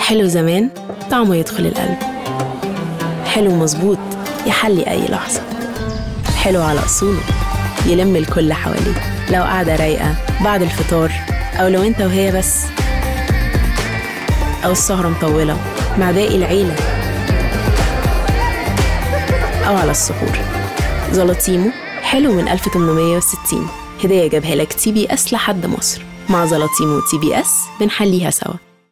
حلو زمان طعمه يدخل القلب حلو مظبوط يحلي أي لحظة حلو على أصوله يلم الكل حواليه لو قاعدة رايقة بعد الفطار أو لو أنت وهي بس أو السهرة مطولة مع باقي العيلة أو على السحور زلطيمو حلو من 1860 هدية جابها لك تي بي اس لحد مصر مع زلطيمو تي بي اس بنحليها سوا